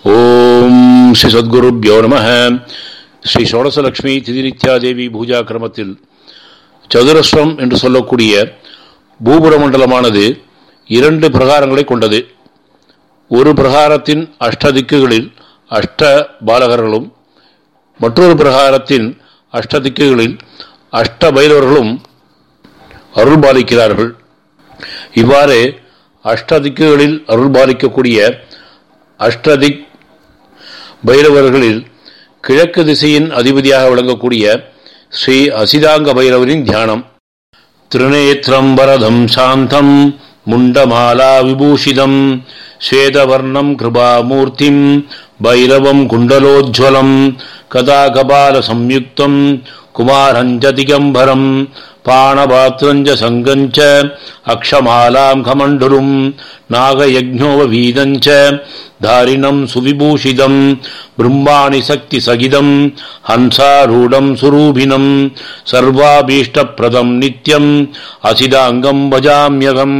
ஓம் ஸ்ரீ சத்குருப்யோ நம ஸ்ரீ ஷோடசலட்சுமி திதிரித்யாதேவி பூஜா கிரமத்தில் சதுரஸ்ரம் என்று சொல்லக்கூடிய பூபுர மண்டலமானது இரண்டு பிரகாரங்களை கொண்டது ஒரு பிரகாரத்தின் அஷ்ட திக்குகளில் அஷ்ட பாலகர்களும் மற்றொரு பிரகாரத்தின் அஷ்ட திக்குகளில் அஷ்ட பைரவர்களும் அருள் பாலிக்கிறார்கள் இவ்வாறு அஷ்டதிக்குகளில் அருள் பாலிக்கக்கூடிய அஷ்டதிக் பைரவர்களில் கிழக்கு திசையின் அதிபதியாக விளங்கக்கூடிய ஸ்ரீ அசிதாங்க பைரவரின் தியானம் திருநேத்திரம் வரதம் சாந்தம் முண்டமாலா விபூஷிதம் ஸ்வேதவர்ணம் கிருபாமூர்த்திம் பைரவம் குண்டலோஜ்வலம் கதாகபால சம்யுக்தம் குமாரஞ்ச திகம்பரம் பாணபாத்திரஞ்ச சங்கஞ்ச அக்ஷமாலாம் கமண்டுரும் நாகயஜ்ஞோவீதஞ்ச தாரிணம் சுவிபூஷிதம் பிரம்மாணி சக்தி சகிதம் ஹன்சாரூடம் சுரூபினம் சர்வாபீஷ்டப்பிரதம் நித்யம் அசிதாங்கம் பஜாமியகம்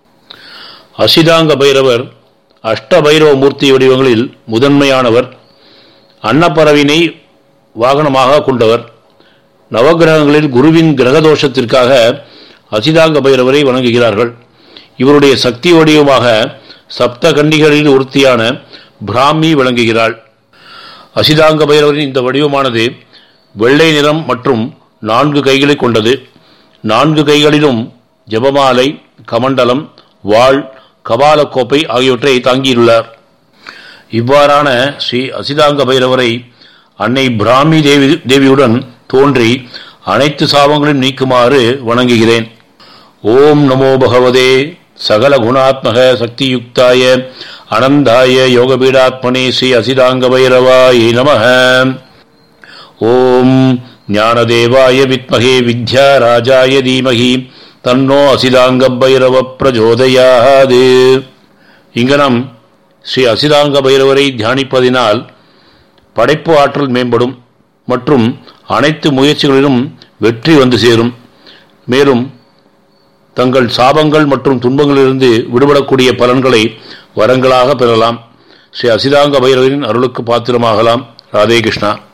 அசிதாங்க பைரவர் அஷ்டபைரவ மூர்த்தி வடிவங்களில் முதன்மையானவர் அன்னப்பறவினை வாகனமாக கொண்டவர் நவகிரகங்களில் குருவின் கிரகதோஷத்திற்காக அசிதாங்க பைரவரை வணங்குகிறார்கள் இவருடைய சக்தி வடிவமாக சப்த கன்னிகளில் ஒருத்தியான பிராமி விளங்குகிறாள் அசிதாங்க பைரவரின் இந்த வடிவமானது வெள்ளை நிறம் மற்றும் நான்கு கைகளை கொண்டது நான்கு கைகளிலும் ஜபமாலை கமண்டலம் வாள் கபாலக்கோப்பை ஆகியவற்றை தாங்கியுள்ளார் இவ்வாறான ஸ்ரீ அசிதாங்க பைரவரை அன்னை பிராமி தேவி தேவியுடன் தோன்றி அனைத்து சாபங்களையும் நீக்குமாறு வணங்குகிறேன் ஓம் நமோ பகவதே சகல குணாத்மக சக்தியுக்தாய அனந்தாய யோகபீடாத்மனே ஸ்ரீ அசிதாங்க பைரவாய நம ஓம் ஞானதேவாய வித்மகே வித்யா ராஜாய தீமகி தன்னோ அசிதாங்க பைரவ பிரஜோதயாது இங்கனம் ஸ்ரீ அசிதாங்க பைரவரை தியானிப்பதினால் படைப்பு ஆற்றல் மேம்படும் மற்றும் அனைத்து முயற்சிகளிலும் வெற்றி வந்து சேரும் மேலும் தங்கள் சாபங்கள் மற்றும் துன்பங்களிலிருந்து விடுபடக்கூடிய பலன்களை வரங்களாக பெறலாம் ஸ்ரீ அசிதாங்க பைரவரின் அருளுக்கு பாத்திரமாகலாம் ராதே கிருஷ்ணா